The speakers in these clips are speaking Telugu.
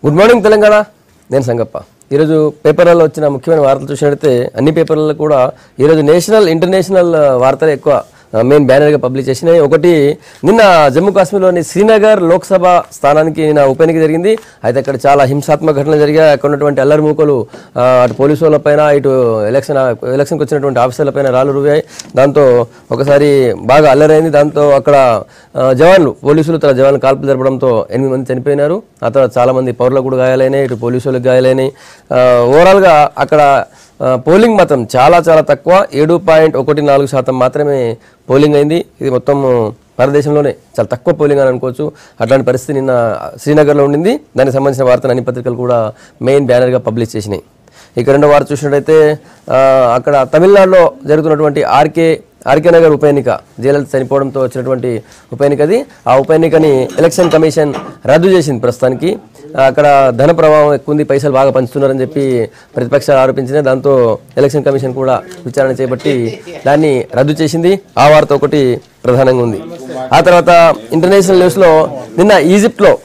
గుడ్ మార్నింగ్ తెలంగాణ నేను సంగప్ప ఈరోజు పేపర్లలో వచ్చిన ముఖ్యమైన వార్తలు చూసినట్లయితే అన్ని పేపర్లలో కూడా ఈరోజు నేషనల్ ఇంటర్నేషనల్ వార్తలు ఎక్కువ మెయిన్ బ్యానర్గా పబ్లిష్ చేసినాయి ఒకటి నిన్న జమ్మూ కాశ్మీర్లోని శ్రీనగర్ లోక్సభ స్థానానికి నిన్న ఉప ఎన్నిక జరిగింది అయితే అక్కడ చాలా హింసాత్మక ఘటనలు జరిగాయి అక్కడ ఉన్నటువంటి అల్లరి మూకలు ఆ, అటు పోలీసు వాళ్ళపైన ఇటు ఎలక్షన్ ఎలక్షన్కి వచ్చినటువంటి ఆఫీసర్లపైన రాళ్ళు రువాయి దాంతో ఒకసారి బాగా అల్లరైంది దాంతో అక్కడ ఆ, జవాన్లు పోలీసులు తన జవాన్లు కాల్పులు జరపడంతో ఎనిమిది మంది చనిపోయినారు ఆ తర్వాత చాలా మంది పౌరులకు కూడా గాయాలైనాయి ఇటు పోలీసు వాళ్ళకి గాయాలైనాయి ఆ, ఓవరాల్గా అక్కడ ఆ, పోలింగ్ మాత్రం చాలా చాలా తక్కువ ఏడు పాయింట్ ఒకటి నాలుగు శాతం మాత్రమే పోలింగ్ అయింది ఇది మొత్తం భారతదేశంలోనే చాలా తక్కువ పోలింగ్ అని అనుకోవచ్చు అట్లాంటి పరిస్థితి నిన్న శ్రీనగర్లో ఉండింది దానికి సంబంధించిన వార్తలు అన్ని పత్రికలు కూడా మెయిన్ బ్యానర్గా పబ్లిష్ చేసినాయి ఇక రెండో వార్త చూసినట్టయితే ఆ, అక్కడ తమిళనాడులో జరుగుతున్నటువంటి ఆర్కే ఆర్కే నగర్ ఉప ఎన్నిక జయలలిత చనిపోవడంతో వచ్చినటువంటి ఉప ఎన్నికది ఆ ఉప ఎన్నికని ఎలక్షన్ కమిషన్ రద్దు చేసింది ప్రస్తుతానికి ఆ, అక్కడ ధన ప్రవాహం ఎక్కువ ఉంది పైసలు బాగా పంచుతున్నారని చెప్పి ప్రతిపక్షాలు ఆరోపించినాయి దాంతో ఎలక్షన్ కమిషన్ కూడా విచారణ చేపట్టి దాన్ని రద్దు చేసింది ఆ వార్త ఒకటి ప్రధానంగా ఉంది ఆ తర్వాత ఇంటర్నేషనల్ న్యూస్లో నిన్న ఈజిప్ట్లో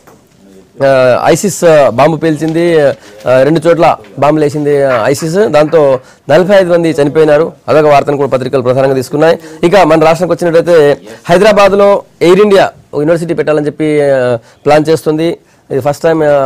ఆ, ఐసిస్ ఆ, బాంబు పేల్చింది ఆ, రెండు చోట్ల బాంబులు వేసింది ఆ, ఐసిస్ దాంతో నలభై ఐదు మంది చనిపోయినారు అదొక వార్తను కూడా పత్రికలు ప్రధానంగా తీసుకున్నాయి ఇక మన రాష్ట్రానికి వచ్చినట్టయితే హైదరాబాద్లో ఎయిర్ ఇండియా ఒక యూనివర్సిటీ పెట్టాలని చెప్పి ఆ, ప్లాన్ చేస్తుంది ఇది ఫస్ట్ టైం ఆ,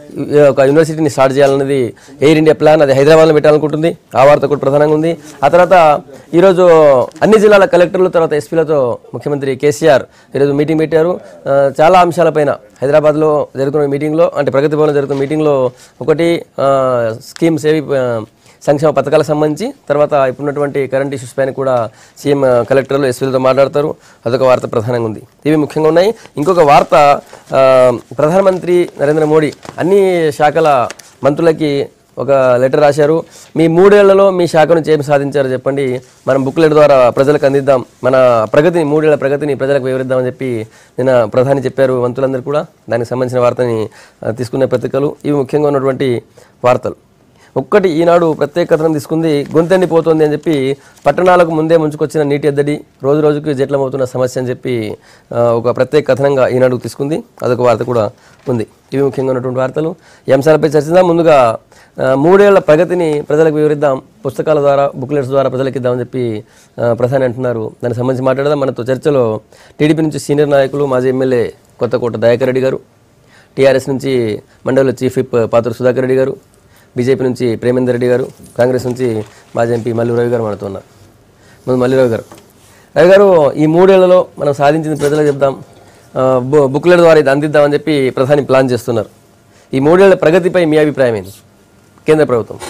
ఈ ఒక యూనివర్సిటీని స్టార్ట్ చేయాలన్నది ఎయిర్ ఇండియా ప్లాన్ అది హైదరాబాద్లో పెట్టాలనుకుంటుంది ఆ వార్త కూడా ప్రధానంగా ఉంది ఆ తర్వాత ఈరోజు అన్ని జిల్లాల కలెక్టర్లు తర్వాత ఎస్పీలతో ముఖ్యమంత్రి కేసీఆర్ ఈరోజు మీటింగ్ పెట్టారు ఆ, చాలా అంశాలపైన హైదరాబాద్లో జరుగుతున్న మీటింగ్లో అంటే ప్రగతి భవన్లో జరుగుతున్న మీటింగ్లో ఒకటి ఆ, స్కీమ్స్ ఏవి ఆ, సంక్షేమ పథకాలకు సంబంధించి తర్వాత ఇప్పుడున్నటువంటి కరెంట్ ఇష్యూస్ పైన కూడా సీఎం ఆ, కలెక్టర్లు ఎస్పీలతో మాట్లాడతారు అదొక వార్త ప్రధానంగా ఉంది ఇవి ముఖ్యంగా ఉన్నాయి ఇంకొక వార్త ఆ, ప్రధానమంత్రి నరేంద్ర మోడీ అన్ని శాఖల మంత్రులకి ఒక లెటర్ రాశారు మీ మూడేళ్లలో మీ శాఖ నుంచి ఏం సాధించారో చెప్పండి మనం బుక్లెట్ ద్వారా ప్రజలకు అందిద్దాం మన ప్రగతిని మూడేళ్ల ప్రగతిని ప్రజలకు వివరిద్దామని చెప్పి నిన్న ప్రధాని చెప్పారు మంత్రులందరూ కూడా దానికి సంబంధించిన వార్తని ఆ, తీసుకునే పత్రికలు ఇవి ముఖ్యంగా ఉన్నటువంటి వార్తలు ఒక్కటి ఈనాడు ప్రత్యేక కథనం తీసుకుంది గొంతెండిపోతుంది అని చెప్పి పట్టణాలకు ముందే ముంచుకొచ్చిన నీటి ఎద్దడి రోజు రోజుకి జట్లమవుతున్న సమస్య అని చెప్పి ఆ, ఒక ప్రత్యేక కథనంగా ఈనాడు తీసుకుంది అదొక వార్త కూడా ఉంది ఇవి ముఖ్యంగా ఉన్నటువంటి వార్తలు ఈ అంశాలపై చర్చిద్దాం ముందుగా ఆ, మూడేళ్ల ప్రగతిని ప్రజలకు వివరిద్దాం పుస్తకాల ద్వారా బుక్లెట్స్ ద్వారా ప్రజలకు ఇద్దామని చెప్పి ఆ, ప్రధాని అంటున్నారు దానికి సంబంధించి మాట్లాడదాం మనతో చర్చలో టీడీపీ నుంచి సీనియర్ నాయకులు మాజీ ఎమ్మెల్యే కొత్తకోట దయాకర్ రెడ్డి గారు టీఆర్ఎస్ నుంచి మండలి చీఫ్ విప్ పాతూరు సుధాకర్ రెడ్డి గారు బీజేపీ నుంచి ప్రేమేందర్ రెడ్డి గారు కాంగ్రెస్ నుంచి మాజీ ఎంపీ మల్లు రవి గారు మనతో ఉన్నారు ముందు మల్లు రవి గారు రవి గారు ఈ మూడేళ్లలో మనం సాధించింది ప్రజలకు చెప్దాం ఆ, బు- బుక్లెట్ ద్వారా ఇది అందిద్దామని చెప్పి ప్రధాని ప్లాన్ చేస్తున్నారు ఈ మూడేళ్ల ప్రగతిపై మీ అభిప్రాయం ఏంటి కేంద్ర ప్రభుత్వం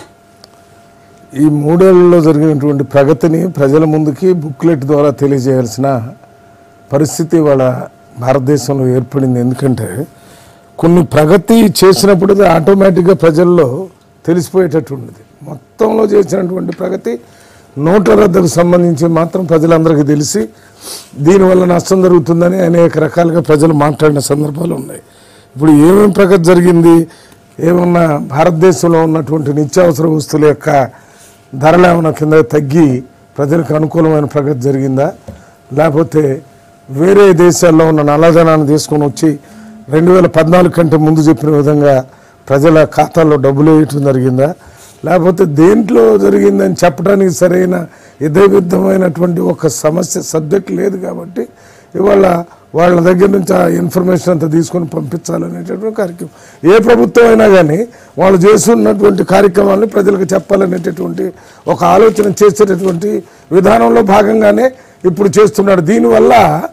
ఈ మూడేళ్లలో జరిగినటువంటి ప్రగతిని ప్రజల ముందుకి బుక్లెట్ ద్వారా తెలియజేయాల్సిన పరిస్థితి వాళ్ళ భారతదేశంలో ఏర్పడింది ఎందుకంటే కొన్ని ప్రగతి చేసినప్పుడు అది ఆటోమేటిక్గా ప్రజల్లో తెలిసిపోయేటట్టు ఉండేది మొత్తంలో చేసినటువంటి ప్రగతి నోట్ల రద్దుకు సంబంధించి మాత్రం ప్రజలందరికీ తెలిసి దీనివల్ల నష్టం జరుగుతుందని అనేక రకాలుగా ప్రజలు మాట్లాడిన సందర్భాలు ఉన్నాయి ఇప్పుడు ఏమేమి ప్రగతి జరిగింది ఏమన్నా భారతదేశంలో ఉన్నటువంటి నిత్యావసర వస్తువుల యొక్క ధరలు ఏమైనా కింద తగ్గి ప్రజలకు అనుకూలమైన ప్రగతి జరిగిందా లేకపోతే వేరే దేశాల్లో ఉన్న నల్లధనాన్ని తీసుకొని వచ్చి రెండు వేల పద్నాలుగు కంటే ముందు చెప్పిన విధంగా ప్రజల ఖాతాల్లో డబ్బులు వేయటం జరిగిందా లేకపోతే దేంట్లో జరిగిందని చెప్పడానికి సరైన యథవిద్ధమైనటువంటి ఒక సమస్య సబ్జెక్ట్ లేదు కాబట్టి ఇవాళ వాళ్ళ దగ్గర నుంచి ఆ ఇన్ఫర్మేషన్ అంతా తీసుకొని పంపించాలనేటటువంటి కార్యక్రమం ఏ ప్రభుత్వం అయినా కానీ వాళ్ళు చేస్తున్నటువంటి కార్యక్రమాలను ప్రజలకు చెప్పాలనేటటువంటి ఒక ఆలోచన చేసేటటువంటి విధానంలో భాగంగానే ఇప్పుడు చేస్తున్నాడు దీనివల్ల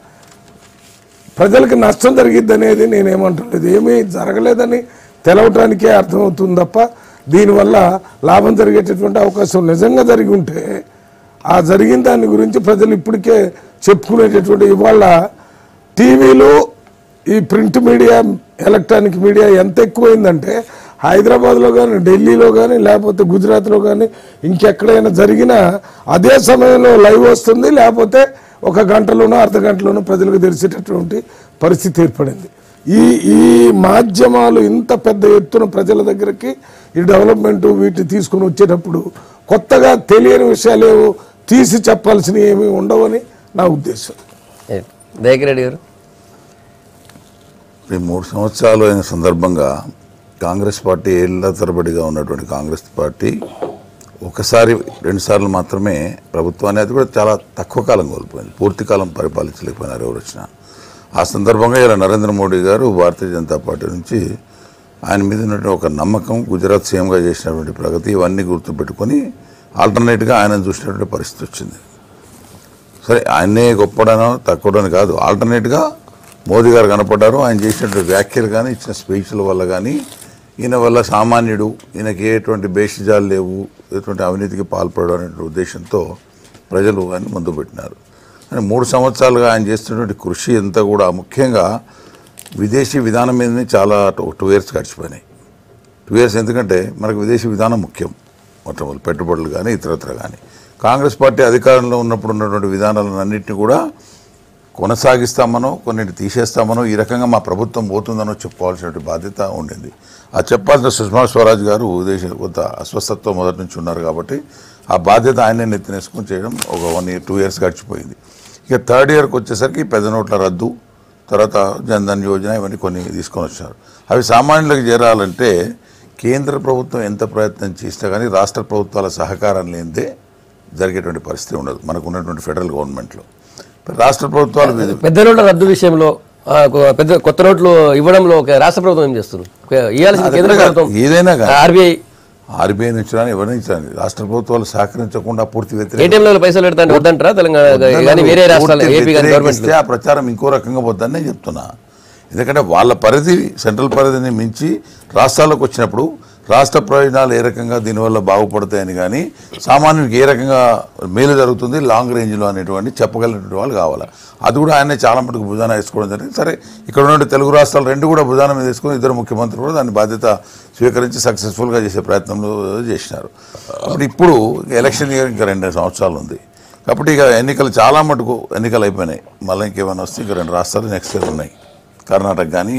ప్రజలకు నష్టం జరిగిద్ది అనేది నేనేమంటలేదు ఏమీ జరగలేదని తెలవటానికే అర్థమవుతుంది తప్ప దీనివల్ల లాభం జరిగేటటువంటి అవకాశం నిజంగా జరిగి ఉంటే ఆ జరిగిన దాని గురించి ప్రజలు ఇప్పటికే చెప్పుకునేటటువంటి ఇవాళ టీవీలు ఈ ప్రింట్ మీడియా ఎలక్ట్రానిక్ మీడియా ఎంత ఎక్కువైందంటే హైదరాబాద్లో కానీ ఢిల్లీలో కానీ లేకపోతే గుజరాత్లో కానీ ఇంకెక్కడైనా జరిగినా అదే సమయంలో లైవ్ వస్తుంది లేకపోతే ఒక గంటలోనో అర్ధ గంటలోనో ప్రజలకు తెలిసేటటువంటి పరిస్థితి ఏర్పడింది ఈ ఈ మాధ్యమాలు ఇంత పెద్ద ఎత్తున ప్రజల దగ్గరికి ఈ డెవలప్మెంట్ వీటి తీసుకుని వచ్చేటప్పుడు కొత్తగా తెలియని విషయాలు ఏవో తీసి చెప్పాల్సినవి ఏమీ ఉండవని నా ఉద్దేశం ఏ, దయాకర్ రెడ్డి గారు ఈ మూడు సంవత్సరాలు అయిన సందర్భంగా కాంగ్రెస్ పార్టీ ఏళ్ళ తరబడిగా ఉన్నటువంటి కాంగ్రెస్ పార్టీ ఒకసారి రెండుసార్లు మాత్రమే ప్రభుత్వాన్ని అది కూడా చాలా తక్కువ కాలం కోల్పోయింది పూర్తి కాలం పరిపాలించలేకపోయినారు ఎవరు వచ్చినా ఆ సందర్భంగా ఇలా నరేంద్ర మోడీ గారు భారతీయ జనతా పార్టీ నుంచి ఆయన మీద ఉన్నటువంటి ఒక నమ్మకం గుజరాత్ సీఎంగా చేసినటువంటి ప్రగతి ఇవన్నీ గుర్తుపెట్టుకొని ఆల్టర్నేట్గా ఆయన చూసినటువంటి పరిస్థితి వచ్చింది సరే ఆయన్నే గొప్పడనో తక్కువడని కాదు ఆల్టర్నేట్గా మోదీ గారు కనపడ్డారు ఆయన చేసినటువంటి వ్యాఖ్యలు కానీ ఇచ్చిన స్పీచ్ల వల్ల కానీ ఈయన వల్ల సామాన్యుడు ఈయనకి ఎటువంటి బేషజాలు లేవు ఎటువంటి అవినీతికి పాల్పడడం అనే ఉద్దేశంతో ప్రజలు ఆయన ముందు పెట్టినారు కానీ మూడు సంవత్సరాలుగా ఆయన చేస్తున్నటువంటి కృషి అంతా కూడా ముఖ్యంగా విదేశీ విధానం మీదనే చాలా టూ ఇయర్స్ గడిచిపోయినాయి టూ ఇయర్స్ ఎందుకంటే మనకు విదేశీ విధానం ముఖ్యం మొట్టమొదటి పెట్టుబడులు కానీ ఇతరత్ర కానీ కాంగ్రెస్ పార్టీ అధికారంలో ఉన్నప్పుడు ఉన్నటువంటి విధానాలన్నింటినీ కూడా కొనసాగిస్తామనో కొన్నిటి తీసేస్తామనో ఈ రకంగా మా ప్రభుత్వం పోతుందనో చెప్పుకోవాల్సిన బాధ్యత ఉండింది ఆ చెప్పాల్సిన సుష్మా స్వరాజ్ గారు దేశ కొంత అస్వస్థతతో మొదటి నుంచి ఉన్నారు కాబట్టి ఆ బాధ్యత ఆయనే నెత్తినేసుకొని చేయడం ఒక వన్ ఇయర్ టూ ఇయర్స్ గడిచిపోయింది ఇక థర్డ్ ఇయర్కి వచ్చేసరికి పెద్ద నోట్ల రద్దు తర్వాత జన్ధన్ యోజన ఇవన్నీ కొన్ని తీసుకొని వచ్చారు అవి సామాన్యులకు చేరాలంటే కేంద్ర ప్రభుత్వం ఎంత ప్రయత్నం చేసినా కానీ రాష్ట్ర ప్రభుత్వాల సహకారం లేనిదే జరిగేటువంటి పరిస్థితి ఉండదు మనకు ఉన్నటువంటి ఫెడరల్ గవర్నమెంట్లో రాష్ట్ర ప్రభుత్వాలు మీద- పెద్ద నోట్ల రద్దు విషయంలో ఆ, కొ- పెద్ద కొత్త నోట్లు ఇవ్వడంలో ఒక రాష్ట్ర ప్రభుత్వం ఏం చేస్తున్నారు ఒక ఇవ్వాల్సిన అది కేంద్ర ఎక్కడ ప్రభుత్వం ఏదైనా కానీ ఆర్బీఐ ఆర్బీఐ నుంచి కానీ ఎవరిని ఇచ్చారని రాష్ట్ర ప్రభుత్వాలు సహకరించకుండా పూర్తి వ్యతిరేక ఏటీఎంలో పైసలు పెడతా వద్దంటారా తెలంగాణ కానీ వేరే రాష్ట్రాలు పూర్తి ఏపీ కానీ గవర్నమెంట్ వ్యతిరేకిస్తే ఆ ప్రచారం ఇంకో రకంగా పోద్దని నేను చెప్తున్నా ఎందుకంటే వాళ్ళ పరిధి సెంట్రల్ పరిధిని మించి రాష్ట్రాలకు వచ్చినప్పుడు రాష్ట్ర ప్రయోజనాలు ఏ రకంగా దీనివల్ల బాగుపడతాయని కానీ సామాన్యుడికి ఏ రకంగా మేలు జరుగుతుంది లాంగ్ రేంజ్లో అనేటువంటి చెప్పగలిగినటువంటి వాళ్ళు కావాలి అది కూడా ఆయన చాలా మటుకు భుజాన వేసుకోవడం జరిగింది సరే ఇక్కడ ఉన్న తెలుగు రాష్ట్రాలు రెండు కూడా భుజాన మీద వేసుకొని ఇద్దరు ముఖ్యమంత్రులు కూడా దాని బాధ్యత స్వీకరించి సక్సెస్ఫుల్గా చేసే ప్రయత్నంలో చేసినారు అప్పుడు ఇప్పుడు ఎలక్షన్ ఇయర్ ఇంకా రెండు సంవత్సరాలు ఉంది కాబట్టి ఇక ఎన్నికలు చాలా మటుకు ఎన్నికలు అయిపోయినాయి మళ్ళీ ఇంకేమైనా వస్తే ఇంకా రెండు రాష్ట్రాలు నెక్స్ట్ ఇయర్ ఉన్నాయి కర్ణాటక కానీ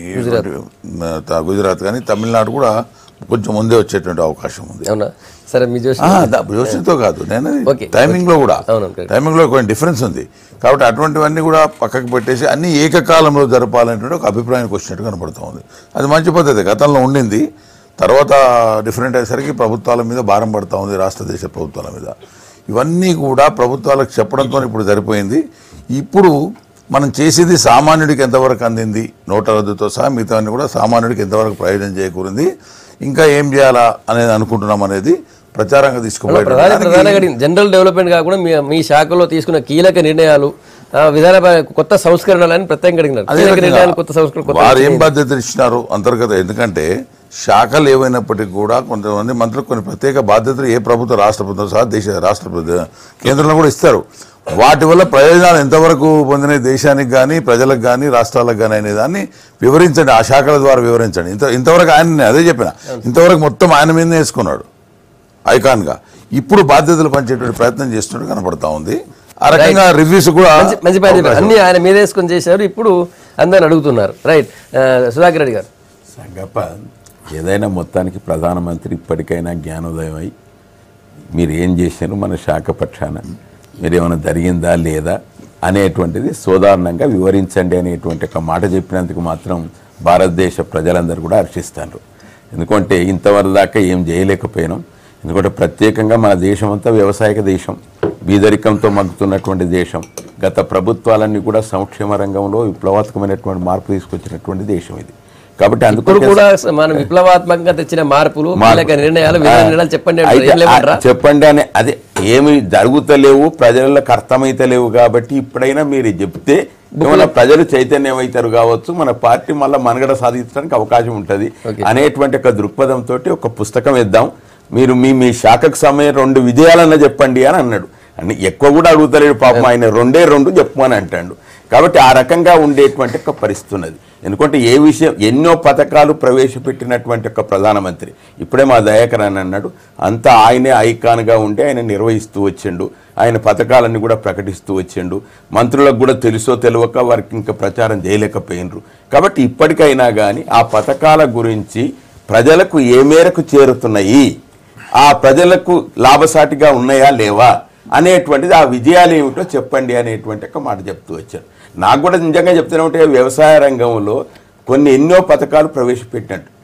గుజరాత్ కానీ తమిళనాడు కూడా కొంచెం ముందే వచ్చేటువంటి అవకాశం ఉంది అవునా సరే మీ జోషి ఆ, దా- జోషితో కాదు నేను ఓకే. టైమింగ్ లో కూడా అవును, correct. టైమింగ్ లో కొంచెం డిఫరెన్స్ ఉంది కాబట్టి అటువంటివన్నీ కూడా పక్కకు పెట్టేసి అన్ని ఏకకాలంలో జరపాలనేటువంటి ఒక అభిప్రాయానికి వచ్చినట్టు కనబడుతూ ఉంది అది మంచి పద్ధతి గతంలో ఉండింది తర్వాత డిఫరెంట్ అయ్యేసరికి ప్రభుత్వాల మీద భారం పడుతూ ఉంది రాష్ట్ర దేశ ప్రభుత్వాల మీద ఇవన్నీ కూడా ప్రభుత్వాలకు చెప్పడంతో ఇప్పుడు సరిపోయింది ఇప్పుడు మనం చేసేది సామాన్యుడికి ఎంతవరకు అందింది నోట్ల రద్దుతో సహా మిగతావన్నీ కూడా సామాన్యుడికి ఎంతవరకు ప్రయోజనం చేకూరింది ఇంకా ఏం చేయాలా అనేది అనుకుంటున్నాం అనేది ప్రచారంగా ప్రధాని తీసుకుపోయి ప్రధానంగా అడిగింది. జనరల్ డెవలప్మెంట్ కాకుండా మీ మీ శాఖలో తీసుకున్న కీలక నిర్ణయాలు ఆ, విధాన కొత్త సంస్కరణలు అని ప్రత్యేకంగా అడిగినారు అదే కీలక రకంగా నిర్ణయాలు కొత్త సంస్కరణ కొత్త వారు ఏం బాధ్యతలు ఇచ్చినారు అంతర్గత ఎందుకంటే శాఖలు ఏవైనప్పటికీ కూడా కొంతమంది మంత్రులకు కొన్ని ప్రత్యేక బాధ్యతలు ఏ ప్రభుత్వ రాష్ట్ర ప్రభుత్వం సహా దేశ రాష్ట్ర ప్రభుత్వ కేంద్రంలో కూడా ఇస్తారు వాటి వల్ల ప్రయోజనాలు ఎంతవరకు పొందినాయి దేశానికి కానీ ప్రజలకు కానీ రాష్ట్రాలకు కానీ అనే దాన్ని వివరించండి ఆ శాఖల ద్వారా వివరించండి ఇంత ఇంతవరకు ఆయన నేను అదే చెప్పిన ఇంతవరకు మొత్తం ఆయన మీదనే వేసుకున్నాడు ఐకాన్గా ఇప్పుడు బాధ్యతలు పంచేటువంటి ప్రయత్నం చేస్తున్నట్టు కనపడతా ఉంది ఆ రకంగా రివ్యూస్ కూడా మంచి మంచి పని చెప్పారు అన్ని ఆయన మీద వేసుకొని చేశారు ఇప్పుడు అందరిని అడుగుతున్నారు రైట్ సుధాకర్ రెడ్డి గారు సంగప్ప ఏదైనా మొత్తానికి ప్రధానమంత్రి ఇప్పటికైనా జ్ఞానోదయం అయి మీరు ఏం చేశారు మన శాఖ పక్షాన మీరు ఏమైనా జరిగిందా లేదా అనేటువంటిది సోదారణంగా వివరించండి అనేటువంటి ఒక మాట చెప్పినందుకు మాత్రం భారతదేశ ప్రజలందరూ కూడా హర్షిస్తారు ఎందుకంటే ఇంతవరకు దాకా ఏం చేయలేకపోయినాం ఎందుకంటే ప్రత్యేకంగా మన దేశం అంతా వ్యవసాయక దేశం బీదరికంతో మగ్గుతున్నటువంటి దేశం గత ప్రభుత్వాలన్నీ కూడా సంక్షేమ రంగంలో విప్లవాత్మకమైనటువంటి మార్పు తీసుకొచ్చినటువంటి దేశం ఇది కాబట్టి ఇప్పుడు అందుకు కూడా మనం విప్లవాత్మకంగా తెచ్చిన మార్పులు కీలక నిర్ణయాలు విధాన నిర్ణయాలు చెప్పండి అంటారు. అయితే ఏం లేవంటారా? ఆ చెప్పండి అని అదే ఏమి జరుగుతలేవు ప్రజలకు అర్థమైతలేవు కాబట్టి ఇప్పుడైనా మీరు చెప్తే ఏమన్నా ప్రజలు చైతన్యం అవుతారు కావచ్చు మన పార్టీ మళ్ళీ మనుగడ సాధించడానికి అవకాశం ఉంటుంది అనేటువంటి ఒక దృక్పథంతో ఒక పుస్తకం ఇద్దాం మీరు మీ మీ శాఖకు సమయం రెండు విజయాలన్నా చెప్పండి అని అన్నాడు అని ఎక్కువ కూడా అడుగుతలేడు పాపం ఆయన రెండే రెండు చెప్పమని అంటాడు కాబట్టి ఆ రకంగా ఉండేటువంటి ఒక పరిస్థితి ఉన్నది ఎందుకంటే ఏ విషయం ఎన్నో పథకాలు ప్రవేశపెట్టినటువంటి ఒక ప్రధానమంత్రి ఇప్పుడే మా దయాకర్ అని అన్నాడు అంతా ఆయనే ఐకాన్గా ఉండి ఆయన నిర్వహిస్తూ వచ్చిండు ఆయన పథకాలన్నీ కూడా ప్రకటిస్తూ వచ్చిండు మంత్రులకు కూడా తెలుసో తెలియక వారికి ఇంకా ప్రచారం చేయలేకపోయినరు కాబట్టి ఇప్పటికైనా కానీ ఆ పథకాల గురించి ప్రజలకు ఏ మేరకు చేరుతున్నాయి ఆ ప్రజలకు లాభసాటిగా ఉన్నాయా లేవా అనేటువంటిది ఆ విజయాలు ఏమిటో చెప్పండి అనేటువంటి ఒక మాట చెప్తూ వచ్చారు నాకు కూడా నిజంగా చెప్తూనే ఉంటే వ్యవసాయ రంగంలో కొన్ని ఎన్నో పథకాలు ప్రవేశపెట్టినట్టు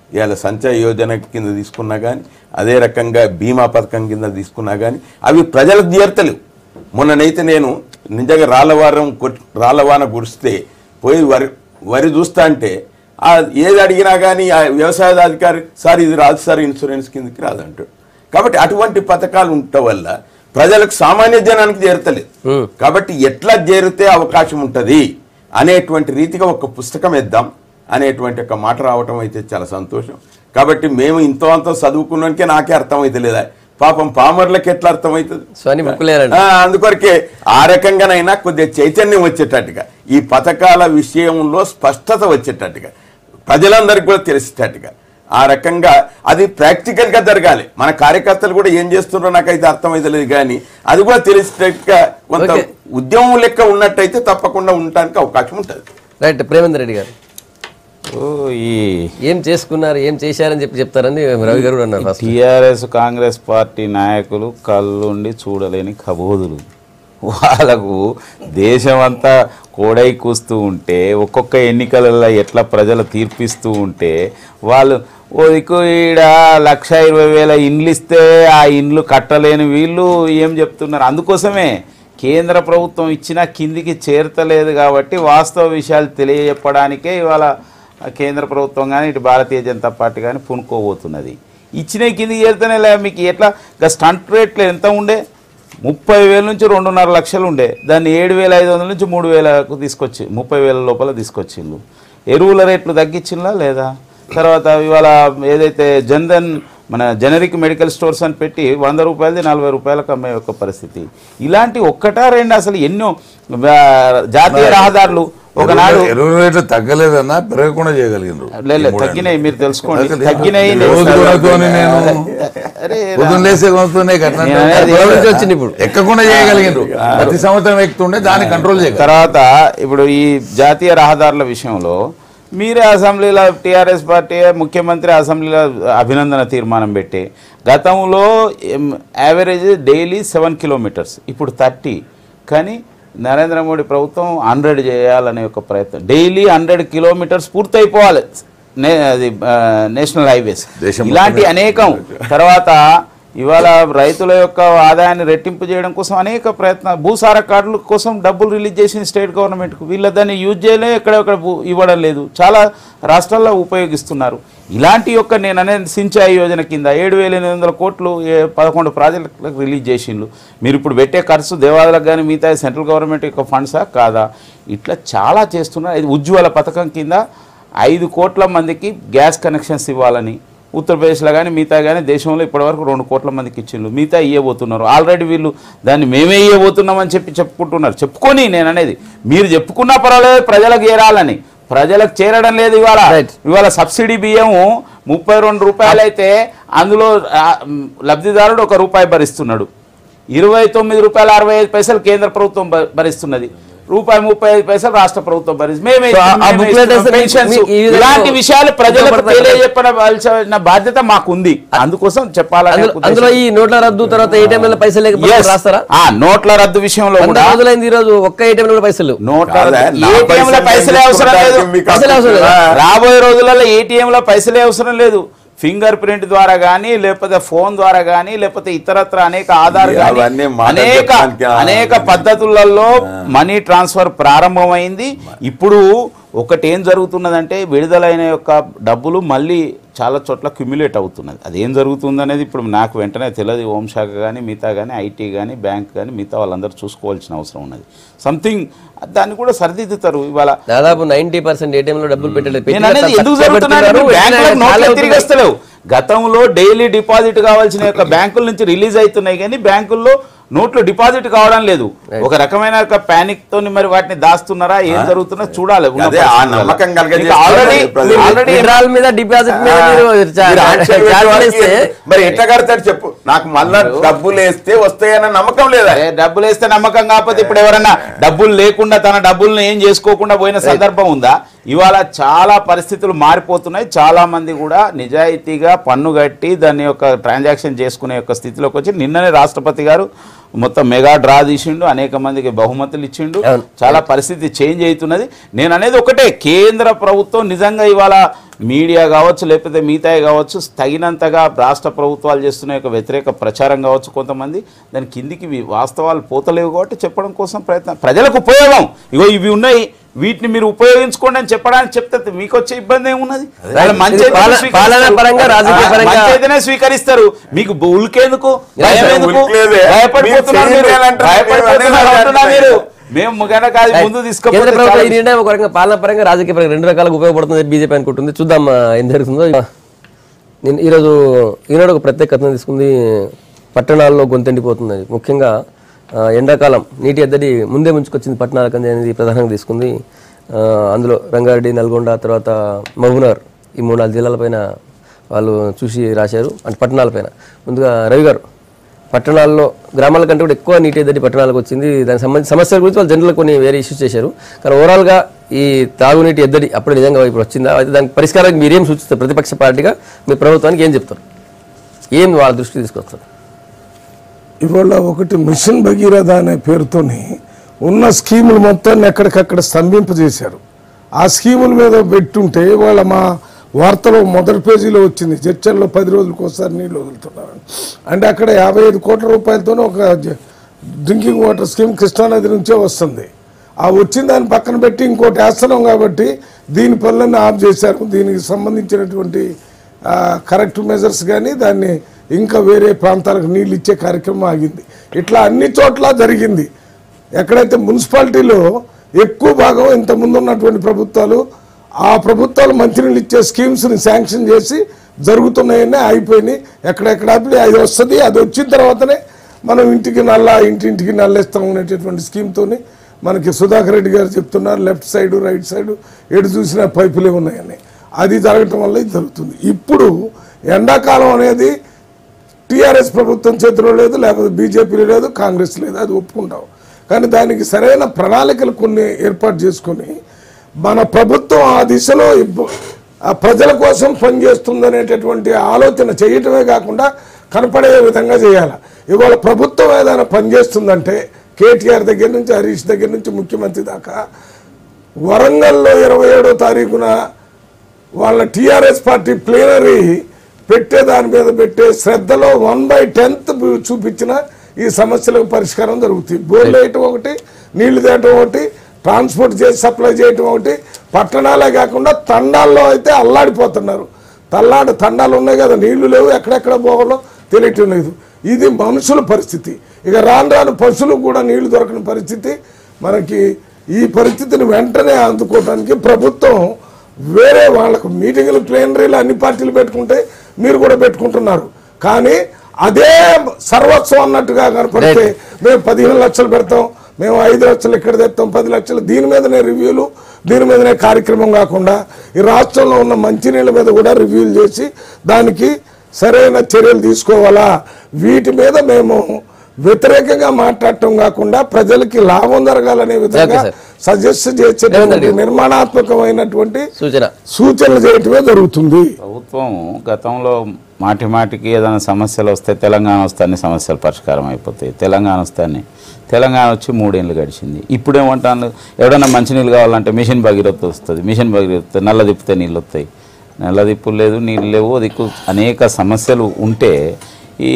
ఇవాళ సంచయ యోజన కింద తీసుకున్నా కానీ అదే రకంగా బీమా పథకం కింద తీసుకున్నా కానీ అవి ప్రజలకు చేరతలేవు మొన్ననైతే నేను నిజంగా రాళ్ళవారం కొట్- రాళ్ళవాన కురిస్తే పోయి వరి వరి చూస్తా అంటే ఆ ఏది అడిగినా కానీ ఆ వ్యవసాయ అధికారి సార్ ఇది రాదు సార్ ఇన్సూరెన్స్ కిందకి రాదంటాడు కాబట్టి అటువంటి పథకాలు ఉండటం వల్ల ప్రజలకు సామాన్య జనానికి చేరతలేదు కాబట్టి ఎట్లా చేరితే అవకాశం ఉంటుంది అనేటువంటి రీతిగా ఒక పుస్తకం ఇద్దాం అనేటువంటి ఒక మాట రావటం అయితే చాలా సంతోషం కాబట్టి మేము ఇంతో అంతో చదువుకున్నానికే నాకే అర్థమైతే లేదా పాపం పామర్లకు ఎట్లా అర్థమవుతుంది సో అన్ని బుక్కులేనండి ఆ, అందుకొరకే ఆ రకంగానైనా కొద్దిగా చైతన్యం వచ్చేటట్టుగా ఈ పథకాల విషయంలో స్పష్టత వచ్చేటట్టుగా ప్రజలందరికీ కూడా తెలిసేటట్టుగా ఆ రకంగా అది ప్రాక్టికల్ గా జరగాలి మన కార్యకర్తలు కూడా ఏం చేస్తున్నారో నాకైతే అర్థమైతలేదు కానీ అది కూడా తెలిసేటట్టుగా కొంత Okay. ఉద్యమం లెక్క ఉన్నట్టయితే తప్పకుండా ఉండటానికి అవకాశం ఉంటుంది రైట్ ప్రేమేందర్ రెడ్డి గారు ఓ ఈ ఏం చేసుకున్నారు ఏం చేశారని చెప్పి చెప్తారని రవి గారు కూడా అన్నారు ఫస్ట్ టిఆర్ఎస్ కాంగ్రెస్ పార్టీ నాయకులు కళ్ళుండి చూడలేని కబోదులు వాళ్ళకు దేశమంతా కోడై కూస్తూ ఉంటే ఒక్కొక్క ఎన్నికలలో ఎట్లా ప్రజలు తీర్పిస్తూ ఉంటే వాళ్ళు ఓ దిక్కు ఈడ లక్ష ఇరవై వేల ఇండ్లు ఇస్తే ఆ ఇండ్లు కట్టలేని వీళ్ళు ఏం చెప్తున్నారు అందుకోసమే కేంద్ర ప్రభుత్వం ఇచ్చిన కిందికి చేరతలేదు కాబట్టి వాస్తవ విషయాలు తెలియజెప్పడానికే ఇవాళ కేంద్ర ప్రభుత్వం కానీ ఇటు భారతీయ జనతా పార్టీ కానీ పూనుకోబోతున్నది ఇచ్చిన కిందికి చేరితేనే లే మీకు ఎట్లా ఇంకా స్టంట్ రేట్లు ఎంత ఉండే ముప్పై వేల నుంచి రెండున్నర లక్షలు ఉండే దాన్ని ఏడు వేల ఐదు వందల నుంచి మూడు వేలకు తీసుకొచ్చి ముప్పై వేల లోపల తీసుకొచ్చిండ్రు ఎరువుల రేట్లు తగ్గించిందా లేదా తర్వాత ఇవాళ ఏదైతే జన్ధన్ మన జనరిక్ మెడికల్ స్టోర్స్ అని పెట్టి వంద రూపాయలది నలభై రూపాయలకు అమ్మే ఒక పరిస్థితి ఇలాంటి ఒక్కటా రెండు అసలు ఎన్నో ఆ, జాతీయ రహదారులు ఒకనాడు ఎరువుల రేట్లు తగ్గలేదన్నా పెరగకుండా చేయగలిగినారు లేదు, లేదు, తగ్గినాయి మీరు తెలుసుకోండి తగ్గలేదు. తగ్గినాయి రోజు కొనుక్కొని నేను అరే పొద్దున్న లేసే కొనుక్కున్నాయి కట్టిన నేను అనేది గొడవ నుంచి వచ్చింది ఇప్పుడు ఎక్కకుండా చేయగలిగినారు ప్రతి సంవత్సరం ఎక్కుతుండే దాన్ని కంట్రోల్ చేయగలరు తర్వాత ఇప్పుడు ఈ జాతీయ రహదారుల విషయంలో మీరే అసెంబ్లీలో టీఆర్ఎస్ పార్టీ ముఖ్యమంత్రి అసెంబ్లీలో అభినందన తీర్మానం పెట్టి గతంలో యావరేజ్ డైలీ సెవెన్ కిలోమీటర్స్ ఇప్పుడు థర్టీ కానీ నరేంద్ర మోడీ ప్రభుత్వం హండ్రెడ్ చేయాలనే ఒక ప్రయత్నం డైలీ హండ్రెడ్ కిలోమీటర్స్ పూర్తయిపోవాలి నే అది ఆ, నేషనల్ హైవేస్ దేశం ఇలాంటి అనేకం తర్వాత ఇవాళ రైతుల యొక్క ఆదాయాన్ని రెట్టింపు చేయడం కోసం అనేక ప్రయత్న భూసార కార్డుల కోసం డబ్బులు రిలీజ్ చేసింది స్టేట్ గవర్నమెంట్కు వీళ్ళ దాన్ని యూజ్ చేయలే ఎక్కడెక్కడ భూ- ఇవ్వడం లేదు చాలా రాష్ట్రాల్లో ఉపయోగిస్తున్నారు ఇలాంటి యొక్క నేను అనేది సించాయి యోజన కింద ఏడు వేల ఎనిమిది వందల కోట్లు ఏ- పదకొండు ప్రాజెక్టులకు రిలీజ్ చేసిండ్రు మీరు ఇప్పుడు పెట్టే ఖర్చు దేవాదాలకు కానీ మిగతా సెంట్రల్ గవర్నమెంట్ యొక్క ఫండ్సా కాదా ఇట్లా చాలా చేస్తున్నారు ఇది ఉజ్వల పథకం కింద ఐదు కోట్ల మందికి గ్యాస్ కనెక్షన్స్ ఇవ్వాలని ఉత్తరప్రదేశ్లో కానీ మిగతా కానీ దేశంలో ఇప్పటివరకు రెండు కోట్ల మందికి ఇచ్చిండ్రు మిగతా ఇవ్వబోతున్నారు ఆల్రెడీ వీళ్ళు దాన్ని మేమే ఇవ్వబోతున్నామని చెప్పి చెప్పుకుంటున్నారు చెప్పుకొని నేను అనేది మీరు చెప్పుకున్నా పర్వాలేదు ప్రజలకు చేరాలని ప్రజలకు చేరడం లేదు ఇవాళ Right. ఇవాళ సబ్సిడీ బియ్యం ముప్పై రెండు రూపాయలు అయితే అందులో ఆ, మ్, లబ్ధిదారుడు ఒక రూపాయి భరిస్తున్నాడు ఇరవై తొమ్మిది రూపాయల అరవై ఐదు పైసలు కేంద్ర ప్రభుత్వం భ- భరిస్తున్నది రూపాయి ముప్పై ఐదు పైసలు రాష్ట్ర ప్రభుత్వం భరిస్తుంది మేమే So, ఆ- ఆ మేమే booklet ఇస్తున్నాం. వేస్తే మీకు- Pensions. మీకు ఈ విధంగా ఇలాంటి విషయాలు ప్రజలకు ఉపయోగపడతాయి. తెలియజెప్పవలసిన బాధ్యత మాకుంది అందుకోసం చెప్పాలని అందులో- అందులో ఈ నోట్ల రద్దు తర్వాత ఏటీఎం లో పైసలు లేకపోతే Yes. రాస్తారా ఆ, నోట్ల రద్దు విషయంలో వంద కూడా రోజులైంది ఈ రోజు ఒక్క ఏటీఎం లో పైసలు లేవు. నోట్ల కాదా? రద్దు- నా ATM లో పైసలు పైసలే నేను అవసరం లేదు తీసుకుంటాను, మీకు పైసలే అవసరం లేదా? రాబోయే రోజులలో ఏటీఎం లో పైసలే అవసరం లేదు ఫింగర్ ప్రింట్ ద్వారా కానీ లేకపోతే ఫోన్ ద్వారా కానీ లేకపోతే ఇతరత్ర అనేక ఆధార్ ఇక కానీ అవన్నీ మాట అనేక చెప్పడానికి ఆ- అనేక పద్ధతులలో మనీ ట్రాన్స్ఫర్ ప్రారంభమైంది ఇప్పుడు ఒకటి ఏం జరుగుతున్నదంటే విడుదలైన యొక్క డబ్బులు మళ్ళీ చాలా చోట్ల క్యుములేట్ అవుతున్నది అది ఏం జరుగుతుంది అనేది ఇప్పుడు నాకు వెంటనే తెలియదు హోంశాఖ కానీ మిగతా కానీ ఐటీ కానీ బ్యాంక్ కానీ మిగతా వాళ్ళందరూ చూసుకోవాల్సిన అవసరం ఉన్నది సంథింగ్ దాన్ని కూడా సరిదిద్దుతారు ఇవాళ దాదాపు నైన్టీ పర్సెంట్ ఏటీఎం లో డబ్బులు పెట్టలేదు నేను అనేది ఎందుకు జరుగుతున్నాయి బ్యాంకులకు నోట్లు తిరిగి వస్తలేవు గతంలో డైలీ డిపాజిట్ కావాల్సిన యొక్క బ్యాంకుల నుంచి రిలీజ్ అవుతున్నాయి కానీ బ్యాంకుల్లో నోట్లు డిపాజిట్ కావడం లేదు ఒక రకమైన ఒక ప్యానిక్ తోని మరి వాటిని దాస్తున్నారా ఏం జరుగుతున్నా చూడాలి ఉన్న అదే ఆ పరిస్థితులలో. నమ్మకం కలగజేస్తున్నారు ఇంకా ఆల్రెడీ ప్రజలు. ఆల్రెడీ విడ్రాల్ మీద డిపాజిట్ మీద మీరు చా- మీరు ఆక్షేపం ఛార్జీలు వాడికి వేస్తే మరి ఎట్లా కడతాడు చెప్పు నాకు మళ్ళా డబ్బులు వేస్తే వస్తాయన్న నమ్మకం లేదా అరే, డబ్బులు వేస్తే నమ్మకం కాకపోతే ఇప్పుడు ఎవరన్నా డబ్బులు లేకుండా తన డబ్బుల్ని ఏం చేసుకోకుండా పోయిన సందర్భం ఉందా ఇవాళ చాలా పరిస్థితులు మారిపోతున్నాయి చాలా మంది కూడా నిజాయితీగా పన్ను కట్టి దాని యొక్క ట్రాన్సాక్షన్ చేసుకునే యొక్క స్థితిలోకి వచ్చి నిన్ననే రాష్ట్రపతి గారు మొత్తం మెగా డ్రా తీసిండు అనేక మందికి బహుమతులు ఇచ్చిండు అవును. చాలా పరిస్థితి చేంజ్ అవుతున్నది నేను అనేది ఒకటే కేంద్ర ప్రభుత్వం నిజంగా ఇవాళ మీడియా కావచ్చు లేకపోతే మిగతాయి కావచ్చు తగినంతగా రాష్ట్ర ప్రభుత్వాలు చేస్తున్న యొక్క వ్యతిరేక ప్రచారం కావచ్చు కొంతమంది దాని కిందికి ఇవి వాస్తవాలు పోతలేవు కాబట్టి చెప్పడం కోసం ప్రయత్నం ప్రజలకు ఉపయోగం ఇగో ఇవి ఉన్నాయి వీటిని మీరు ఉపయోగించుకోండి అని చెప్పడానికి చెప్తే మీకు వచ్చే ఇబ్బంది ఏమున్నది వాళ్ళ మంచి అయితేనే పాలన- స్వీకరిస్తారు. పాలనా పరంగా, రాజకీయ ఆ, పరంగా- మంచి అయితేనే స్వీకరిస్తారు మీకు బు- ఉలికేందుకు ఇలా భయం సార్, ఎందుకు? ఉలికేదే. భయపడిపోతున్నారు మీరు మీరు. చేయాలంటారు, భయపడిపోతున్నారు మీరు అంటున్నా మీరు అంటున్నారు. మేము గనక అది ముందు కేంద్ర తీసుకపోతే ప్రభుత్వం ఈ చాలా- నిర్ణయం ఒక రకంగా పాలన పరంగా రాజకీయ పరంగా రెండు రకాలుగా ఉపయోగపడుతుంది బీజేపీ అనుకుంటుంది చూద్దాం ఆ, ఏం జరుగుతుందో నేను ఈరోజు ఈనాడు ఒక ప్రత్యేక కథనం తీసుకుంది పట్టణాల్లో గొంతెండిపోతుంది ముఖ్యంగా ఆ, ఎండాకాలం నీటి ఎద్దడి ముందే ముంచుకొచ్చింది పట్టణాలకు అనేది ప్రధానంగా తీసుకుంది ఆ, అందులో రంగారెడ్డి నల్గొండ తర్వాత మహబూబ్నగర్ ఈ మూడు నాలుగు జిల్లాలపైన వాళ్ళు చూసి రాశారు అంటే పట్టణాలపైన ముందుగా రవి గారు పట్టణాల్లో గ్రామాల కంటే కూడా ఎక్కువ నీటి ఎద్దడి పట్టణాలకు వచ్చింది దానికి సంబంధించి సమస్యల గురించి వాళ్ళు జనరల్ కొన్ని వేరే ఇష్యూస్ చేశారు కానీ ఓవరాల్గా ఈ తాగునీటి ఎద్దడి అప్పుడు నిజంగా ఇప్పుడు వచ్చిందా అయితే దానికి పరిష్కారానికి మీరేం సూచిస్తారు ప్రతిపక్ష పార్టీగా మీ ప్రభుత్వానికి ఏం చెప్తారు ఏం వాళ్ళ దృష్టికి తీసుకొస్తారు ఇవాళ ఒకటి మిషన్ భగీరథ అనే పేరుతోని ఉన్న స్కీములు మొత్తాన్ని ఎక్కడికక్కడ స్తంభింపజేశారు ఆ స్కీముల మీద పెట్టుంటే ఇవాళ మా వార్తలో మొదటి పేజీలో వచ్చింది చర్చల్లో పది రోజులకు ఒకసారి నీళ్ళు వదులుతున్నారు అంటే అక్కడ యాభై ఐదు కోట్ల రూపాయలతోనే ఒక జ- డ్రింకింగ్ వాటర్ స్కీమ్ కృష్ణానది నుంచే వస్తుంది ఆ వచ్చిన దాన్ని పక్కన పెట్టి ఇంకోటి వేస్తున్నాం కాబట్టి దీని పనులన్నీ ఆఫ్ చేశారు దీనికి సంబంధించినటువంటి ఆ, కరెక్ట్ మెజర్స్ కానీ దాన్ని ఇంకా వేరే ప్రాంతాలకు నీళ్ళు ఇచ్చే కార్యక్రమం ఆగింది ఇట్లా అన్ని చోట్ల జరిగింది ఎక్కడైతే మున్సిపాలిటీలో ఎక్కువ భాగం ఇంతకుముందు ఉన్నటువంటి ప్రభుత్వాలు ఆ ప్రభుత్వాలు మంచినీళ్ళు ఇచ్చే స్కీమ్స్ని శాంక్షన్ చేసి జరుగుతున్నాయని అయిపోయినాయి ఎక్కడెక్కడ ఆపి అది వస్తుంది అది వచ్చిన తర్వాతనే మనం ఇంటికి నల్ల ఇంటింటికి నల్లేస్తాం అనేటటువంటి స్కీమ్తోని మనకి సుధాకర్ రెడ్డి గారు చెప్తున్నారు లెఫ్ట్ సైడ్ రైట్ సైడ్ ఎటు చూసినా పైపులే ఉన్నాయని అది జరగటం వల్ల ఇది జరుగుతుంది ఇప్పుడు ఎండాకాలం అనేది టీఆర్ఎస్ ప్రభుత్వం చేతిలో లేదు లేకపోతే బీజేపీలో లేదు కాంగ్రెస్ లేదు అది ఒప్పుకుంటాం కానీ దానికి సరైన ప్రణాళికలు కొన్ని ఏర్పాటు చేసుకొని మన ప్రభుత్వం ఆ దిశలో ఇబ్బ- ఆ ప్రజల కోసం పనిచేస్తుందనేటటువంటి ఆలోచన చేయటమే కాకుండా కనపడే విధంగా చేయాలి ఇవాళ ప్రభుత్వం ఏదైనా పనిచేస్తుందంటే కేటీఆర్ దగ్గర నుంచి హరీష్ దగ్గర నుంచి ముఖ్యమంత్రి దాకా వరంగల్లో ఇరవై ఏడో తారీఖున వాళ్ళ టీఆర్ఎస్ పార్టీ ప్లేనరీ పెట్టే దాని మీద పెట్టే శ్రద్ధలో వన్ బై టెన్త్ చూపించిన ఈ సమస్యలకు పరిష్కారం జరుగుతుంది బోర్లు వేయటం ఒకటి నీళ్లు తేయటం ఒకటి ట్రాన్స్పోర్ట్ చేసి సప్లై చేయటం ఒకటి పట్టణాలే కాకుండా తండాల్లో అయితే అల్లాడిపోతున్నారు తల్లాడు తండాలు ఉన్నాయి కదా నీళ్లు లేవు ఎక్కడెక్కడ పోవాలో తెలియటం లేదు ఇది మనుషుల పరిస్థితి ఇక రాను రాను పశువులు కూడా నీళ్లు దొరకని పరిస్థితి మనకి ఈ పరిస్థితిని వెంటనే అందుకోవడానికి ప్రభుత్వం వేరే వాళ్ళకు మీటింగులు ప్లేనరీలు అన్ని పార్టీలు పెట్టుకుంటే మీరు కూడా పెట్టుకుంటున్నారు కానీ అదే సర్వస్వం అన్నట్టుగా కనపడితే మేము పదిహేను లక్షలు పెడతాం మేము ఐదు లక్షలు ఇక్కడ తెస్తాం పది లక్షలు దీని మీదనే రివ్యూలు దీని మీదనే కార్యక్రమం కాకుండా ఈ రాష్ట్రంలో ఉన్న మంచినీళ్ళ మీద కూడా రివ్యూలు చేసి దానికి సరైన చర్యలు తీసుకోవాలా వీటి మీద మేము వ్యతిరేకంగా మాట్లాడటం కాకుండా ప్రజలకి లాభం జరగాలనే విధంగా ఓకే సార్. సజెస్ట్ చేసేటువంటి నిర్మాణాత్మకమైనటువంటి సూచన సూచనలు చేయటమే జరుగుతుంది ప్రభుత్వం గతంలో మాటి మాటికి ఏదైనా సమస్యలు వస్తే తెలంగాణ వస్తే అన్ని సమస్యలు పరిష్కారం అయిపోతాయి తెలంగాణ వస్తే అన్ని తెలంగాణ వచ్చి మూడేళ్ళు గడిచింది ఇప్పుడు ఏమంటాను ఎవడన్నా మంచినీళ్ళు కావాలంటే మిషన్ భగీరథ వస్తుంది మిషన్ భగీరథ నల్ల తిప్పితే నీళ్ళు వస్తాయి నల్ల దిప్పులు లేదు నీళ్ళు లేవు దిక్కు అనేక సమస్యలు ఉంటే ఈ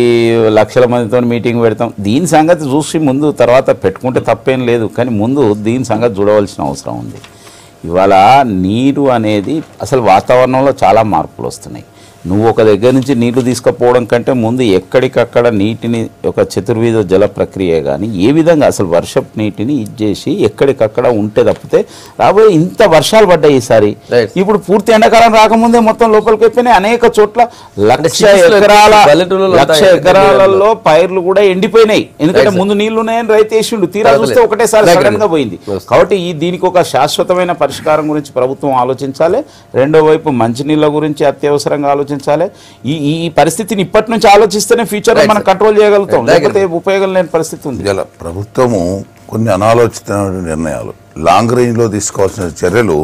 లక్షల మందితో మీటింగ్ పెడతాం దీని సంగతి చూసి ముందు తర్వాత పెట్టుకుంటే తప్పేం లేదు కానీ ముందు దీని సంగతి చూడవలసిన అవసరం ఉంది ఇవాళ నీరు అనేది అసలు వాతావరణంలో చాలా మార్పులు వస్తున్నాయి నువ్వు ఒక దగ్గర నుంచి నీళ్లు తీసుకుపోవడం కంటే ముందు ఎక్కడికక్కడ నీటిని ఒక చతుర్విధ జల ప్రక్రియ కానీ ఏ విధంగా అసలు వర్షపు నీటిని ఇచ్చేసి ఎక్కడికక్కడ ఉంటే తప్పితే రాబోయే ఇంత వర్షాలు పడ్డాయి ఈసారి Right. ఇప్పుడు పూర్తి ఎండాకాలం రాకముందే మొత్తం లోపలికి అయిపోయినాయి అనేక చోట్ల లక్ష cities లో ఎకరాల పల్లెటూళ్ళలో లక్ష ఉంటాయి. ఎకరాలలో పైర్లు కూడా ఎండిపోయినాయి ఎందుకంటే Right, sir. ముందు నీళ్లు ఉన్నాయని రైతు వేసిండు తీరా Right, చూస్తే right. ఒకటేసారి Right, సడన్ గా right. పోయింది Yes. కాబట్టి ఈ దీనికి ఒక శాశ్వతమైన పరిష్కారం గురించి ప్రభుత్వం ఆలోచించాలి రెండో వైపు మంచినీళ్ళ గురించి అత్యవసరంగా ఆలోచించాలి ఈ ఈ ఈ పరిస్థితిని ఇప్పటి నుంచి ఆలోచిస్తేనే ఫ్యూచర్ లో Right, మనం sir. కంట్రోల్ చేయగలుగుతాం Right, లేకపోతే ఉపయోగం లేని పరిస్థితి ఉంది ఇలా ప్రభుత్వము కొన్ని అనాలోచితమైన నిర్ణయాలు లాంగ్ రేంజ్లో తీసుకోవాల్సిన చర్యలు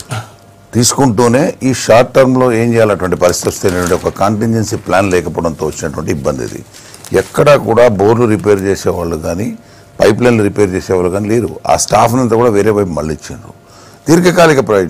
తీసుకుంటూనే ఈ షార్ట్ టర్మ్లో ఏం చేయాలటువంటి పరిస్థితి వస్తే ఒక కాంటింజెన్సీ ప్లాన్ లేకపోవడంతో వచ్చినటువంటి ఇబ్బంది ఇది ఎక్కడా కూడా బోర్లు రిపేర్ చేసేవాళ్ళు కానీ పైప్ లైన్లు రిపేర్ చేసేవాళ్ళు కానీ లేరు ఆ స్టాఫ్ని అంతా కూడా వేరే వైపు మళ్ళీ ఇచ్చిండ్రు దీర్ఘకాలిక ప్రయోజనాలు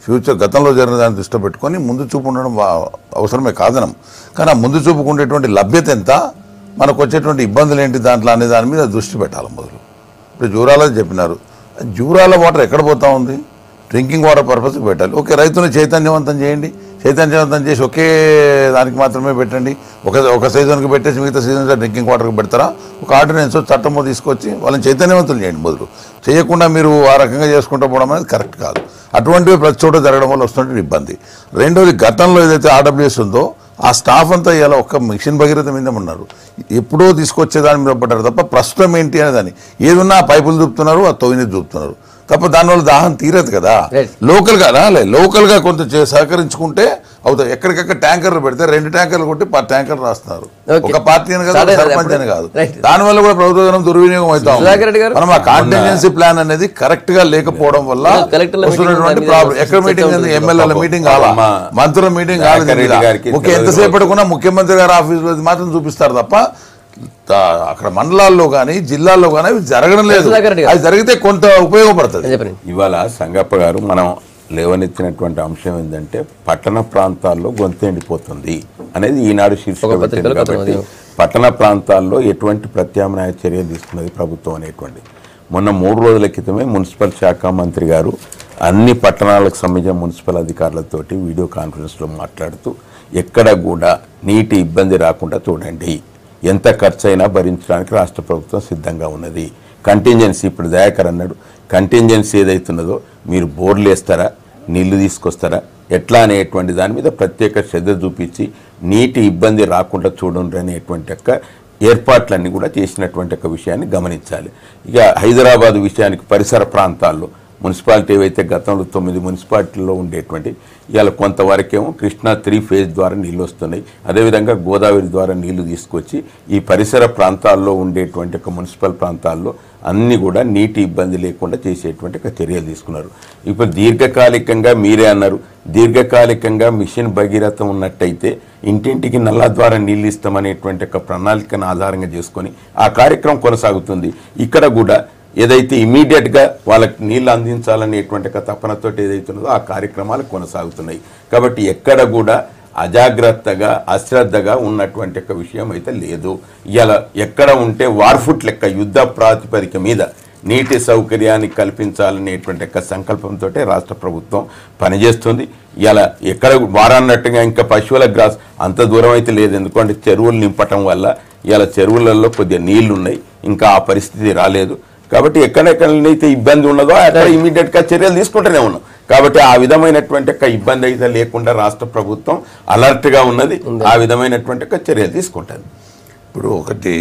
ఫ్యూచర్ గతంలో జరిగిన దాన్ని దృష్టిలో పెట్టుకొని ముందు చూపు ఉండడం వా- అవసరమే కాదనం కానీ ఆ ముందు చూపుకు ఉండేటువంటి లభ్యత ఎంత మనకు వచ్చేటువంటి ఇబ్బందులు ఏంటి దాంట్లో అనే దాని మీద దృష్టి పెట్టాలి మొదలు ఇప్పుడు జూరాల చెప్పినారు జూరాల వాటర్ ఎక్కడ పోతా ఉంది డ్రింకింగ్ వాటర్ పర్పస్ పెట్టాలి ఓకే రైతుని చైతన్యవంతం చేయండి చైతన్యవంతం చేసి ఒకే దానికి మాత్రమే పెట్టండి ఒక ఒక సీజన్కి పెట్టేసి మిగతా సీజన్స్ డ్రింకింగ్ వాటర్కి పెడతారా ఒక ఆర్డినెన్స్ చట్టము తీసుకొచ్చి వాళ్ళని చైతన్యవంతులు చేయండి మొదలు చేయకుండా మీరు ఆ రకంగా చేసుకుంటూ పోవడం అనేది కరెక్ట్ కాదు అటువంటివి ప్రతి చోట జరగడం వల్ల వస్తున్నటువంటి ఇబ్బంది రెండోది గతంలో ఏదైతే ఆర్డబ్ల్యూఎస్ ఉందో ఆ స్టాఫ్ అంతా ఇలా ఒక్క మిషన్ భగీరథ మీద ఉన్నారు ఎప్పుడో తీసుకొచ్చే దాని మీద పడ్డారు తప్ప ప్రస్తుతం ఏంటి అనే దాన్ని ఏదున్నా ఆ పైపులు చూపుతున్నారు ఆ తొయ్యిని చూపుతున్నారు తప్ప దానివల్ల దాహం తీరదు కదా Right. లోకల్ గా రాలే లోకల్ గా కొంత చే- సహకరించుకుంటే అవుతాయి ఎక్కడికక్కడ ట్యాంకర్లు పెడితే రెండు ట్యాంకర్లు కొట్టి పది ట్యాంకర్లు రాస్తున్నారు Okay. ఒక పార్టీ అని కాదు సరే, ఒక సరే, సర్పంచ్ అని కాదు Right. దానివల్ల కూడా ప్రభుత్వ ధనం దుర్వినియోగం అవుతా ఉంది. సుధాకర్ రెడ్డి గారు? మనం ఆ కాంటింజెన్సీ ప్లాన్ అనేది కరెక్ట్ గా లేకపోవడం వల్ల ఈరోజు కలెక్టర్ల మీటింగ్ వస్తున్నటువంటి దాని మీద ప్రాబ్లం ఎక్కడ చర్చ మీటింగ్ ఉంటుంది. ఎమ్మెల్యేల పాపం, మీటింగ్ కావాలా పాపం మా మంత్రుల మీటింగ్ సుధాకర్ కాలేదు రెడ్డి గారికి ముఖ్య తెలియదు ఎంతసేపటి కూడా ముఖ్యమంత్రి గారి ఆఫీసులో ఇది మాత్రం చూపిస్తారు తప్ప తా- అక్కడ మండలాల్లో కానీ జిల్లాల్లో కానీ అవి జరగడం లేదు సుధాకర్ రెడ్డి గారు. అది జరిగితే కొంత ఉపయోగపడుతుంది చెప్పండి ఇవాళ సంగప్ప గారు మనం లేవనెత్తినటువంటి అంశం ఏంటంటే పట్టణ ప్రాంతాల్లో గొంతు ఎండిపోతుంది అనేది ఈనాడు శీర్షిక ఒక పెట్టింది పత్రికలో కథనం కాబట్టి అది. పట్టణ ప్రాంతాల్లో ఎటువంటి ప్రత్యామ్నాయ చర్యలు తీసుకున్నది ప్రభుత్వం అనేటువంటి మొన్న మూడు రోజుల క్రితమే మున్సిపల్ శాఖ మంత్రి గారు అన్ని పట్టణాలకు సంబంధించిన మున్సిపల్ అధికారులతోటి వీడియో కాన్ఫరెన్స్లో మాట్లాడుతూ ఎక్కడ కూడా నీటి ఇబ్బంది రాకుండా చూడండి ఎంత ఖర్చు అయినా భరించడానికి రాష్ట్ర ప్రభుత్వం సిద్ధంగా ఉన్నది కంటింజెన్సీ ఇప్పుడు దయాకర్ అన్నాడు కంటింజెన్సీ ఏదైతున్నదో మీరు బోర్లు వేస్తారా నీళ్లు తీసుకొస్తారా ఎట్లా అనేటువంటి దాని మీద ప్రత్యేక శ్రద్ధ చూపించి నీటి ఇబ్బంది రాకుండా చూడండి అనేటువంటి యొక్క ఏర్పాట్లన్నీ కూడా చేసినటువంటి ఒక విషయాన్ని గమనించాలి ఇక హైదరాబాద్ విషయానికి పరిసర ప్రాంతాల్లో మున్సిపాలిటీ ఏవైతే గతంలో తొమ్మిది మున్సిపాలిటీల్లో ఉండేటువంటి ఇవాళ కొంతవరకేమో కృష్ణా త్రీ ఫేజ్ ద్వారా నీళ్ళు వస్తున్నాయి అదేవిధంగా గోదావరి ద్వారా నీళ్లు తీసుకొచ్చి ఈ పరిసర ప్రాంతాల్లో ఉండేటువంటి ఒక మున్సిపల్ ప్రాంతాల్లో అన్ని కూడా నీటి ఇబ్బంది లేకుండా చేసేటువంటి ఒక చర్యలు తీసుకున్నారు ఇప్పుడు దీర్ఘకాలికంగా మీరే అన్నారు దీర్ఘకాలికంగా మిషన్ భగీరథం ఉన్నట్టయితే ఇంటింటికి నల్ల ద్వారా నీళ్ళు ఇస్తామనేటువంటి ఒక ప్రణాళికను ఆధారంగా చేసుకొని ఆ కార్యక్రమం కొనసాగుతుంది ఇక్కడ కూడా ఏదైతే ఇమీడియట్ గా వాళ్ళకి నీళ్లు అందించాలనేటువంటి ఒక తపనతోటి ఏదైతున్నదో ఆ కార్యక్రమాలు కొనసాగుతున్నాయి కాబట్టి ఎక్కడ కూడా అజాగ్రత్తగా అశ్రద్ధగా ఉన్నటువంటి ఒక విషయం అయితే లేదు ఇలా ఎక్కడ ఉంటే వార్ఫుట్ లెక్క యుద్ధ ప్రాతిపదిక మీద నీటి సౌకర్యాన్ని కల్పించాలనేటువంటి ఒక సంకల్పంతో రాష్ట్ర ప్రభుత్వం పనిచేస్తుంది ఇలా ఎక్కడ వారన్నట్టుగా ఇంకా పశువుల గ్రాస్ అంత దూరం అయితే లేదు ఎందుకంటే చెరువులు నింపటం వల్ల ఇలా చెరువులలో కొద్దిగా నీళ్లు ఉన్నాయి ఇంకా ఆ పరిస్థితి రాలేదు కాబట్టి ఎక్కడెక్కడైతే ఇబ్బంది ఉన్నదో అక్కడ ఇమీడియట్ గా చర్యలు తీసుకుంటూనే ఉన్నాం కాబట్టి ఆ విధమైనటువంటి ఒక ఇబ్బంది అయితే లేకుండా రాష్ట్ర ప్రభుత్వం అలర్ట్ గా ఉన్నది ఆ విధమైనటువంటి ఒక చర్యలు తీసుకుంటుంది ఇప్పుడు ఒకటి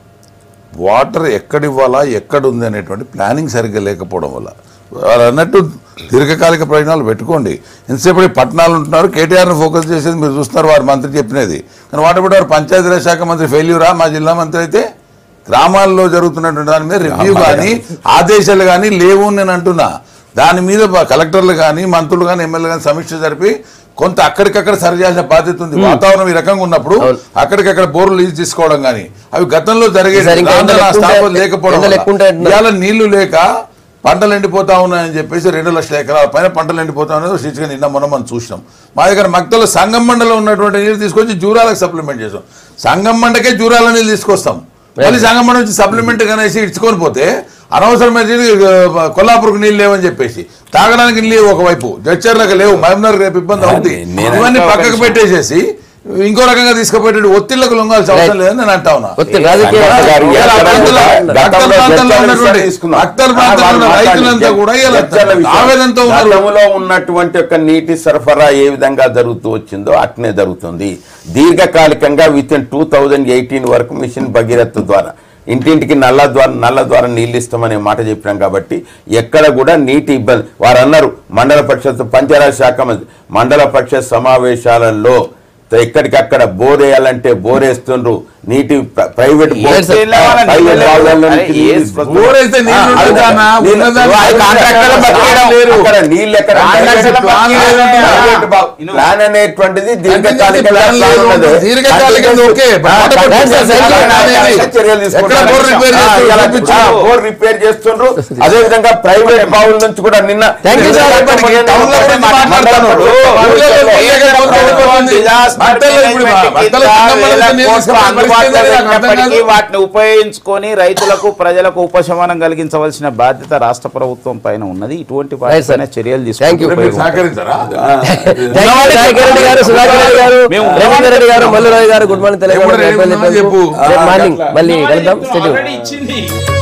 వాటర్ ఎక్కడ ఇవ్వాలా ఎక్కడ ఉంది అనేటువంటి ప్లానింగ్ సరిగ్గా లేకపోవడం వల్ల వాళ్ళు అన్నట్టు దీర్ఘకాలిక ప్రయోజనాలు పెట్టుకోండి ఎంతసేపు ఈ పట్టణాలు ఉంటున్నారు కేటీఆర్ని ఫోకస్ చేసేది మీరు చూస్తున్నారు వారు మంత్రి చెప్పినది కానీ వాటి వారు పంచాయతీరాజ్ శాఖ మంత్రి ఫెయిల్యూరా మా జిల్లా మంత్రి అయితే గ్రామాల్లో జరుగుతున్నటువంటి దాని మీద రివ్యూ కానీ ఆదేశాలు కానీ లేవు అని నేను అంటున్నా దాని మీద బ- కలెక్టర్లు కానీ మంత్రులు కానీ ఎమ్మెల్యే కానీ సమీక్ష జరిపి కొంత అక్కడికక్కడ సరి చేయాల్సిన బాధ్యత ఉంది వాతావరణం ఈ రకంగా ఉన్నప్పుడు అక్కడికక్కడ బోర్లు లీజ్ తీసుకోవడం కానీ అవి గతంలో జరిగేది ఈసారి ఇంకా ఎండలు రానున్న ఎక్కువ స్థాపన ఉంటాయి- లేకపోవడం ఎండలు ఎక్కువ ఉంటాయి వల్ల. అంటున్నారు. ఇవాళ నీళ్లు లేక పంటలు ఎండిపోతా ఉన్నాయని చెప్పేసి రెండు లక్షల ఎకరాల పైన పంటలు ఎండిపోతా ఉన్నది శీర్షిక నిన్న మొన్న మనం చూసినాం మా దగ్గర మక్తలో సంగం మండలం ఉన్నటువంటి నీళ్ళు తీసుకొచ్చి జూరాలకు సప్లిమెంట్ చేసాం సంగం మండకే జూరాల నీళ్ళు తీసుకొస్తాం మళ్ళీ సంగం మండ నుంచి సప్లిమెంట్ కనేసి ఇచ్చుకొని పోతే అనవసరమైన నీళ్ళు, ఆ, కొల్లాపూర్కు నీళ్ళు లేవని చెప్పేసి తాగడానికి నీళ్ళు లేవు ఒకవైపు జడ్చర్లకు లేవు మహబూబ్నగర్ రేపు ఇబ్బంది అవుతుంది నేను ఇవన్నీ ఇంకా ఒక పక్కకు విషయం. పెట్టేసేసి ఇంకో రకంగా తీసుకుపోయేటువంటి ఒత్తిళ్లకు లొంగాల్సిన అవసరం లేదని నేను అంటా ఉన్నా ఒత్తిడి రాజకీయ సంగప్ప గారు ఇలా ఎక్కడ అభ్యర్థుల- కూడా అక్కల గతంలో ప్రాంతంలో జడ్చర్ల ఉన్నటువంటి- విషయం తీసుకుందాం. అక్కల ప్రాంతంలో ఉన్న ఆ, రైతులంతా కూడా ఇలా జడ్చర్ల విషయం. ఆవేదనతో ఉన్నారు. గతంలో ఉన్నటువంటి ఒక నీటి సరఫరా ఏ విధంగా జరుగుతూ వచ్చిందో అట్నే జరుగుతుంది దీర్ఘకాలికంగా within two thousand eighteen వరకు మిషన్ భగీరథ ద్వారా ఇంటింటికి నల్ల ద్వారా నల్ల ద్వారా నీళ్ళు ఇస్తామనే మాట చెప్పినాం కాబట్టి ఎక్కడ కూడా నీటి ఇబ్బంది వారు అన్నారు మండల పరిషత్ పంచాయతీ శాఖ మంత్రి మండల పరిషత్ సమావేశాలలో ఎక్కడికక్కడ బోర్ వేయాలంటే బోర్ వేస్తుండ్రు నీటి ప్ర- ప్రైవేట్ బో- Yes, sir. ప్రైవేట్ నీళ్ళే బావులలో అరే, నుంచి ఏ నీళ్ళు తీసుకొస్తాం. ఊరైతే నీళ్ళు ఆ, ఉండదానా? నీళ్ళు- ఉన్నదాన్ని ఆ కాంట్రాక్టర్లు బతికేయడం. లేరు. అక్కడ నీళ్ళు ఎక్కడ కాంట్రాక్టర్లు ప్లాన్ బతికేయడం. ప్రైవేట్ బా- ప్లాన్ అనేటువంటిది దీర్ఘకాలిక ప్లాన్ లేదు. ఉండదు. దీర్ఘకాలికంగా ఓకే. ఆ, మాట ఆ, పట్టించాలి. ఆ, సైకిల్ ఆ, అనేది. ఆ, చర్యలు తీసుకుంటారు. ఎక్కడ బోర్ రిపేర్ ఆ, చేస్తున్నారు? ఇలా చూపించు. ఆ, బోర్ రిపేర్ చేస్తుండ్రు అదే విధంగా ప్రైవేట్ బావుల నుంచి కూడా నిన్న Thank you, sir. ఇప్పటికి టౌన్లో గురించి మాట్లాడుతున్నాడు. ఊళ్ళో పల్లెగా గవర్నమెంట్ డిజాస్టర్ బట్టలు ఇప్పుడు మేనేజ్మెంట్ బట్టలు కింద చిన్న వేల పిల్లలకి నీళ్ళు కోట్లు తీసుకునే అందుబాటులో పరిస్థితి నాకు అర్థం ఉన్నప్పటికీ కాదు. వాటిని ఉపయోగించుకొని రైతులకు ప్రజలకు ఉపశమనం కలిగించవలసిన బాధ్యత రాష్ట్ర ప్రభుత్వం పైన ఉన్నది ఇటువంటి వాటిపైన sir. చర్యలు Thank you. తీసుకుంటూ మీరు ఉపయోగం. సహకరించారా థ్యాంక్ యూ రాజశేఖర రెడ్డి గారు సుధాకర్ రెడ్డి గారు మేము- రవీంద్ర రెడ్డి గారు మల్లురావు గారు గుడ్ మార్నింగ్ ఎప్పుడు రెడీ తెలంగాణ ఉన్నామో చెప్పు. మార్నింగ్ మళ్ళీ కలుద్దాం already ఇచ్చింది